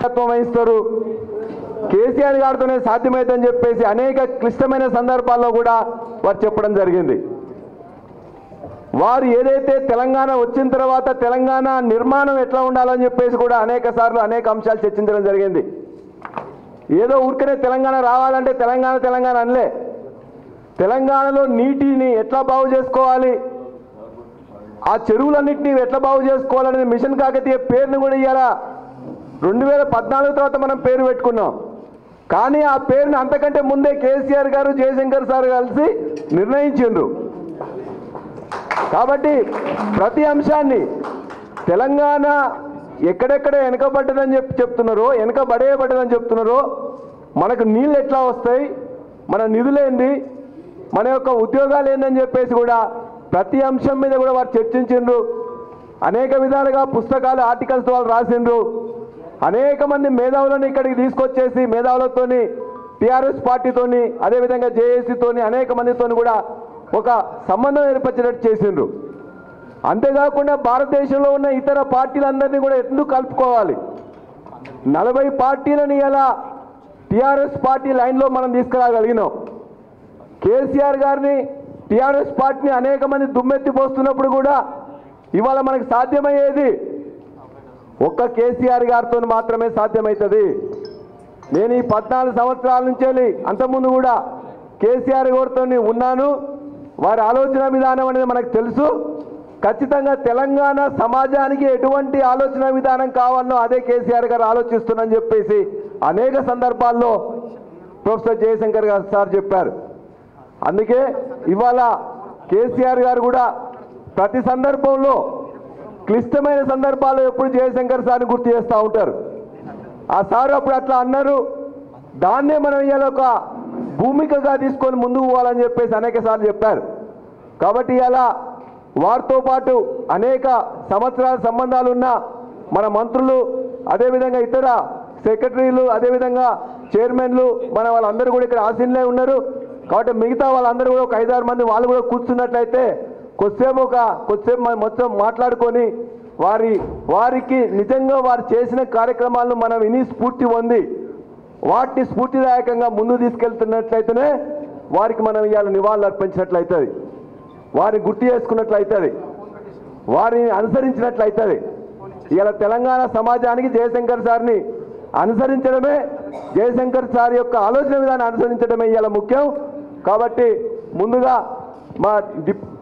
తత్వం వహిస్తారు కేసీఆర్ గారితోనే సాధ్యమైందని చెప్పేసి అనేక క్లిష్టమైన సందర్భాల్లో కూడా వారు చెప్పడం జరిగింది వారు ఏదైతే తెలంగాణ వచ్చిన తర్వాత తెలంగాణ నిర్మాణం ఎట్లా ఉండాలని చెప్పేసి కూడా అనేక సార్లు అనేక అంశాలు చర్చించడం జరిగింది ఏదో ఊరికనే తెలంగాణ రావాలంటే తెలంగాణ తెలంగాణ అనలే తెలంగాణలో నీటిని ఎట్లా బాగు చేసుకోవాలి ఆ చెరువులన్నింటినీ ఎట్లా బాగు చేసుకోవాలనేది మిషన్ కాకతీయ పేరును కూడా ఇవాళ రెండు వేల పద్నాలుగు తర్వాత మనం పేరు పెట్టుకున్నాం కానీ ఆ పేరుని అంతకంటే ముందే కేసీఆర్ గారు జయశంకర్ సార్ కలిసి నిర్ణయించిండ్రు కాబట్టి ప్రతి అంశాన్ని తెలంగాణ ఎక్కడెక్కడ వెనకబడ్డదని చెప్పి చెప్తున్నారో వెనకబడేయబడ్డదని చెప్తున్నారో మనకు నీళ్ళు ఎట్లా వస్తాయి మన నిధులేంది మన యొక్క ఉద్యోగాలు ఏందని చెప్పేసి కూడా ప్రతి అంశం మీద కూడా వారు చర్చించిండ్రు అనేక విధాలుగా పుస్తకాలు ఆర్టికల్స్ వాళ్ళు రాసిండ్రు అనేక మంది మేధావులను ఇక్కడికి తీసుకొచ్చేసి మేధావులతోని టీఆర్ఎస్ పార్టీతోని అదేవిధంగా జేఏసీతోని అనేక మందితోని కూడా ఒక సంబంధం ఏర్పరిచేటట్టు చేసిండ్రు అంతేకాకుండా భారతదేశంలో ఉన్న ఇతర పార్టీలందరినీ కూడా ఎందుకు కలుపుకోవాలి నలభై పార్టీలను ఇలా టీఆర్ఎస్ పార్టీ లైన్లో మనం తీసుకురాగలిగినాం కేసీఆర్ గారిని టీఆర్ఎస్ పార్టీని అనేక మంది దుమ్మెత్తి పోస్తున్నప్పుడు కూడా ఇవాళ మనకు సాధ్యమయ్యేది ఒక్క కేసీఆర్ గారితో మాత్రమే సాధ్యమవుతుంది నేను ఈ పద్నాలుగు సంవత్సరాల నుంచి వెళ్ళి అంతకుముందు కూడా కేసీఆర్ గారితో ఉన్నాను వారి ఆలోచన విధానం అనేది మనకు తెలుసు ఖచ్చితంగా తెలంగాణ సమాజానికి ఎటువంటి ఆలోచన విధానం కావాలనో అదే కేసీఆర్ గారు ఆలోచిస్తున్నారని చెప్పేసి అనేక సందర్భాల్లో ప్రొఫెసర్ జయశంకర్ గారు సార్ చెప్పారు అందుకే ఇవాళ కేసీఆర్ గారు కూడా ప్రతి సందర్భంలో క్లిష్టమైన సందర్భాల్లో ఎప్పుడు జయశంకర్ సార్ని గుర్తు చేస్తూ ఉంటారు ఆ సారు అప్పుడు అట్లా అన్నారు దాన్నే మనం ఇవాళ ఒక భూమికగా తీసుకొని ముందుకు పోవాలని చెప్పేసి అనేక సార్లు చెప్పారు కాబట్టి ఇలా వారితో పాటు అనేక సంవత్సరాల సంబంధాలు ఉన్న మన మంత్రులు అదేవిధంగా ఇతర సెక్రటరీలు అదేవిధంగా చైర్మన్లు మన వాళ్ళందరూ కూడా ఇక్కడ ఆసీన్లే ఉన్నారు కాబట్టి మిగతా వాళ్ళందరూ కూడా ఒక ఐదారు మంది వాళ్ళు కూడా కూర్చున్నట్లయితే కొద్దిసేపు ఒక కొద్దిసేపు మనం మొత్తం మాట్లాడుకొని వారి వారికి నిజంగా వారు చేసిన కార్యక్రమాలను మనం విని స్ఫూర్తి పొంది వాటిని స్ఫూర్తిదాయకంగా ముందు తీసుకెళ్తున్నట్లయితేనే వారికి మనం ఇవాళ నివాళులు అర్పించినట్లయితుంది వారిని గుర్తు చేసుకున్నట్లయితుంది వారిని అనుసరించినట్లయితుంది ఇవాళ తెలంగాణ సమాజానికి జయశంకర్ సార్ని అనుసరించడమే జయశంకర్ సార్ యొక్క ఆలోచన విధానం అనుసరించడమే ఇవాళ ముఖ్యం కాబట్టి ముందుగా మా డిప్